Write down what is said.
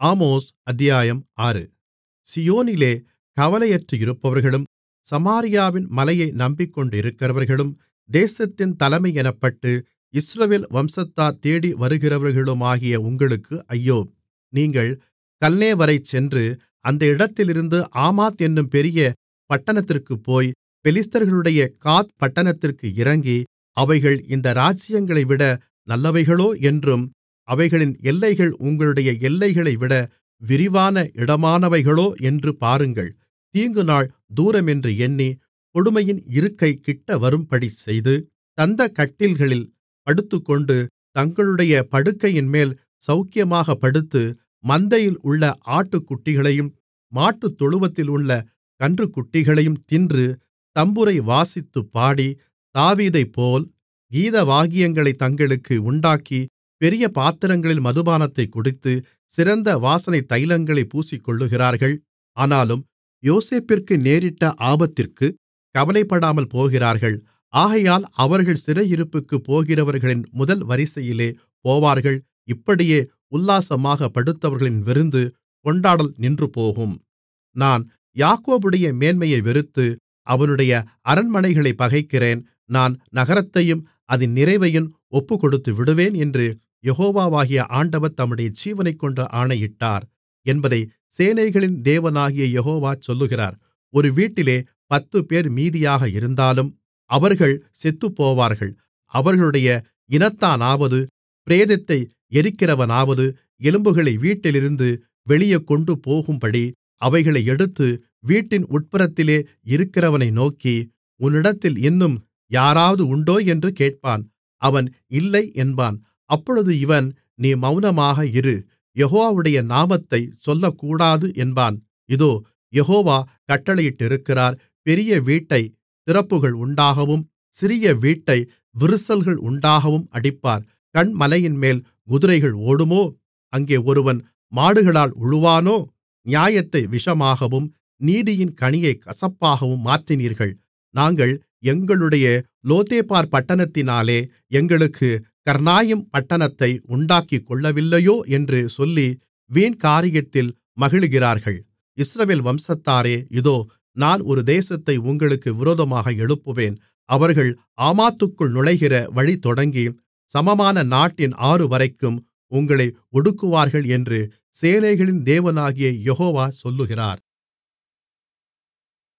Amos அத்தியாயம் ஆறு சீயோனிலே கவலையற்றிருப்பவர்களும் சமாரியாவின் மலையை நம்பிக்கொண்டிருக்கிறவர்களும் தேசத்தின் தலைமை எனப்பட்டு இஸ்ரவேல் வம்சத்தார் தேடிவருகிறவர்களுமாகிய உங்களுக்கு ஐயோ நீங்கள் கல்நேவரை சென்று அந்த இடத்திலிருந்து ஆமாத் என்னும் பெரிய பட்டணத்திற்குப் போய் பெலிஸ்தர்களுடைய காத் பட்டணத்திற்கு இறங்கி அவைகள் இந்த ராஜ்ஜியங்களைவிட நல்லவைகளோ என்றும் அவைகளின் எல்லைகள் உங்களுடைய எல்லைகளைவிட விரிவான இடமானவைகளோ என்று பாருங்கள் தீங்குநாள் தூரமென்று எண்ணி கொடுமையின் இருக்கை கிட்டவரும்படி செய்து தந்தக்கட்டில்களில் படுத்துக்கொண்டு தங்களுடைய படுக்கையின்மேல் சவுக்கியமாகப் படுத்து மந்தையில் உள்ள ஆட்டுக்குட்டிகளையும் மாட்டுத்தொழுவத்திலுள்ள கன்றுக்குட்டிகளையும் தின்று தம்புரை வாசித்துப் பாடி தாவீதைப்போல் கீதவாத்தியங்களைத் தங்களுக்கு உண்டாக்கி பெரிய பாத்திரங்களில் மதுபானத்தைக் குடித்து சிறந்த வாசனைத் தைலங்களைப் பூசிக்கொள்ளுகிறார்கள் ஆனாலும் யோசேப்பிற்கு நேரிட்ட ஆபத்திற்குக் கவலைப்படாமல் போகிறார்கள் ஆகையால் அவர்கள் சிறையிருப்புக்குப் போகிறவர்களின் முதல் வரிசையிலே போவார்கள் இப்படியே உல்லாசமாகப் படுத்தவர்களின் விருந்து கொண்டாடல் நின்றுபோகும் நான் யாக்கோபுடைய மேன்மையை வெறுத்து அவனுடைய அரண்மனைகளைப் பகைக்கிறேன் நான் நகரத்தையும் அதின் நிறைவையும் ஒப்புக்கொடுத்துவிடுவேன் என்று யெகோவாகிய ஆண்டவர் தம்முடைய ஜீவனைக்கொண்டு ஆணையிட்டார் என்பதை சேனைகளின் தேவனாகிய யெகோவா சொல்லுகிறார் ஒரு வீட்டிலே பத்துப்பேர் மீதியாக இருந்தாலும் அவர்கள் செத்துப்போவார்கள் அவர்களுடைய இனத்தானாவது பிரேதத்தை எரிக்கிறவனாவது எலும்புகளை வீட்டிலிருந்து வெளியே கொண்டுபோகும்படி அவைகளை எடுத்து வீட்டின் உட்புறத்திலே இருக்கிறவனை நோக்கி உன்னிடத்தில் இன்னும் யாராவது உண்டோ என்று கேட்பான் அவன் இல்லை என்பான் அப்பொழுது இவன் நீ மவுனமாக இரு யெகோவாவுடைய நாமத்தைச் சொல்லக்கூடாது என்பான் இதோ யெகோவா கட்டளையிட்டிருக்கிறார் பெரிய வீட்டைத் திறப்புகள் உண்டாகவும் சிறிய வீட்டை விரிசல்கள் உண்டாகவும் அடிப்பார் கன்மலையின்மேல் குதிரைகள் ஓடுமோ அங்கே ஒருவன் மாடுகளால் உழுவானோ நியாயத்தை விஷமாகவும் நீதியின் கனியைக் கசப்பாகவும் மாற்றினீர்கள் நாங்கள் எங்களுடைய லோதேபார் பட்டணத்தினாலே எங்களுக்கு கர்னாயிம் பட்டணத்தை உண்டாக்கிக்கொள்ளவில்லையோ என்று சொல்லி வீண்காரியத்தில் மகிழுகிறார்கள் இஸ்ரவேல் வம்சத்தாரே இதோ நான் ஒரு தேசத்தை உங்களுக்கு விரோதமாக எழுப்புவேன் அவர்கள் ஆமாத்துக்குள் நுழைகிற வழி தொடங்கி சமமான நாட்டின் ஆறுவரைக்கும் உங்களை ஒடுக்குவார்கள் என்று சேனைகளின் தேவனாகிய யெகோவா சொல்லுகிறார்